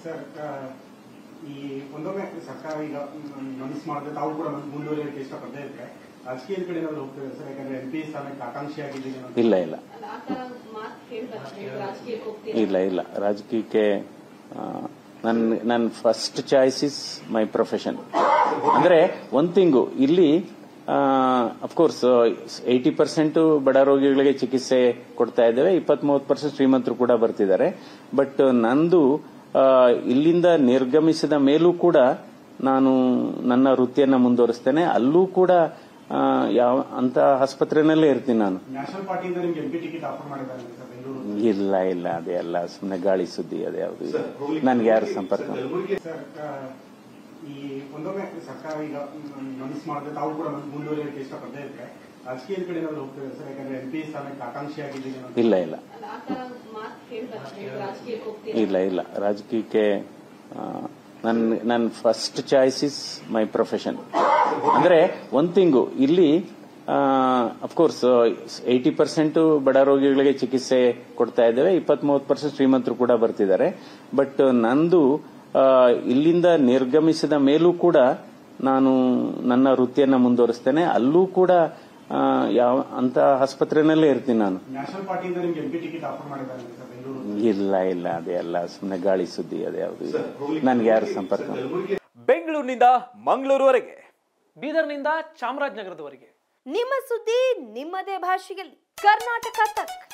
sir ಆ, ಈ ಒಂದೊಮ್ಮೆ ಸರ್ಕಾರ ಈಗ ಮಿಸ್ ಮಾಡಿದ್ರೆ ತಾವು ಕೂಡ ಮುಂದೆ ಮುಂದುವರಿಯೋಕೆ ಇಷ್ಟಪಡದೇ ಇದ್ರೆ ರಾಜಕೀಯದ ಕಡೆ ಏನಾದ್ರು ಹೋಗ್ತದೆ ಸರ್ ಯಾಕಂದ್ರೆ ಎಂ ಪಿ ಸ್ಥಾನಕ್ಕೆ ಆಕಾಂಕ್ಷಿ ಆಗಿದ್ದೀನಿ ಅನ್ನೋ- ಇಲ್ಲ ಇಲ್ಲ ಅಲ್ಲ, ಆ ತರ ಮಾತು ಕೇಳ್ತಾರೆ ನೀವು ರಾಜಕೀಯಕ್ಕೆ ಹೋಗ್ತೀರಾ ಇಲ್ಲ ಇಲ್ಲ ರಾಜಕೀಯಕ್ಕೆ ನನ್ನ ನನ್ನ first choice is my profession ಅಂದ್ರೆ ಒಂದ್ ತಿಂಗು ಇಲ್ಲಿ ಅಫ್ಕೋರ್ಸ್ ಏಯ್ಟಿ ಪರ್ಸೆಂಟ್ ಬಡ ರೋಗಿಗಳಿಗೆ ಚಿಕಿತ್ಸೆ ಕೊಡ್ತಾ ಇದ್ದೇವೆ ಇಪ್ಪತ್ತ್ ಮೂವತ್ತು ಪರ್ಸೆಂಟ್ ಶ್ರೀಮಂತರು ಕೂಡ ಬರ್ತಿದ್ದಾರೆ ಬಟ್ ನಂದು ಆ, ಇಲ್ಲಿಂದ ನಿರ್ಗಮಿಸಿದ ಮೇಲೂ ಕೂಡ ನಾನು ನನ್ನ ವೃತ್ತಿಯನ್ನ ಮುಂದುವರಿಸ್ತೇನೆ ಅಲ್ಲೂ ಕೂಡ ಆ, ಯಾವ ಅಂತ ಆಸ್ಪತ್ರೆನಲ್ಲೇ ಇರ್ತೀನಿ ನಾನು ನ್ಯಾಷನಲ್ ಪಾರ್ಟಿಯಿಂದ ನಿಮ್ಗೆ ಎಂ ಪಿ ಟಿಕೆಟ್ ಆಫರ್ ಮಾಡಿದ್ದಾರೆ ಸರ್ ಬೆಂಗಳೂರು ಇಲ್ಲ ಇಲ್ಲ ಅದೇ ಅಲ್ಲ ಸುಮ್ಮನೆ ಗಾಳಿ ಸುದ್ದಿ ಅದೇ ಯಾವುದು ನನ್ಗೆ ಯಾರು ಸಂಪರ್ಕ ಸರ್ ಆ, ಈ ಒಂದೊಮ್ಮೆ ಸರ್ಕಾರ ಈಗ ಮಿಸ್ ಮಾಡಿದ್ರೆ ತಾವು ಕೂಡ ಮುಂದುವರಿಯೋಕೆ ಇಷ್ಟಪಡದೇ ಇದ್ರೆ ರಾಜಕೀಯದ ಕಡೆ ಏನಾದ್ರು ಹೋಗ್ತದೆ ಸರ್ ಯಾಕಂದ್ರೆ ಎಂ ಪಿ ಸ್ಥಾನಕ್ಕೆ ಆಕಾಂಕ್ಷಿ ಆಗಿದ್ದೀನಿ ಅನ್ನೋ- ಇಲ್ಲ ಇಲ್ಲ ಅಲ್ಲ, ಆ ತರ ಮಾತು ಕೇಳ್ತಾರೆ ನೀವು ರಾಜಕೀಯಕ್ಕೆ ಹೋಗ್ತೀರಾ ಇಲ್ಲ ಇಲ್ಲ ರಾಜಕೀಯಕ್ಕೆ ನನ್ನ ನನ್ನ first choice is my profession ಅಂದ್ರೆ ಒಂದ್ ತಿಂಗು ಇಲ್ಲಿ ಅಫ್ಕೋರ್ಸ್ ಏಯ್ಟಿ ಪರ್ಸೆಂಟ್ ಬಡ ರೋಗಿಗಳಿಗೆ ಚಿಕಿತ್ಸೆ ಕೊಡ್ತಾ ಇದ್ದೇವೆ ಇಪ್ಪತ್ತ್ ಮೂವತ್ತು ಪರ್ಸೆಂಟ್ ಶ್ರೀಮಂತರು ಕೂಡ ಬರ್ತಿದ್ದಾರೆ ಬಟ್ ನಂದು ಆ, ಇಲ್ಲಿಂದ ನಿರ್ಗಮಿಸಿದ ಮೇಲೂ ಕೂಡ ನಾನು ನನ್ನ ವೃತ್ತಿಯನ್ನ ಮುಂದುವರಿಸ್ತೇನೆ ಅಲ್ಲೂ ಕೂಡ ಆ, ಯಾವ ಅಂತ ಆಸ್ಪತ್ರೆನಲ್ಲೇ ಇರ್ತೀನಿ ನಾನು ನ್ಯಾಷನಲ್ ಪಾರ್ಟಿಯಿಂದ ನಿಮ್ಗೆ ಎಂ ಪಿ ಟಿಕೆಟ್ ಆಫರ್ ಮಾಡಿದ್ದಾರೆ ಸರ್ ಬೆಂಗಳೂರು ಇಲ್ಲ ಇಲ್ಲ ಅದೇ ಅಲ್ಲ ಸುಮ್ಮನೆ ಗಾಳಿ ಸುದ್ದಿ ಅದೇ ಯಾವುದು ನನ್ಗೆ ಯಾರು ಸಂಪರ್ಕ ಬೆಂಗಳೂರಿನಿಂದ ಮಂಗಳೂರುವರೆಗೆ ಬೀದರ್ನಿಂದ ಚಾಮರಾಜನಗರದವರೆಗೆ ನಿಮ್ಮ ಸುದ್ದಿ ನಿಮ್ಮದೇ ಭಾಷೆಯಲ್ಲಿ ಕರ್ನಾಟಕ ತಕ್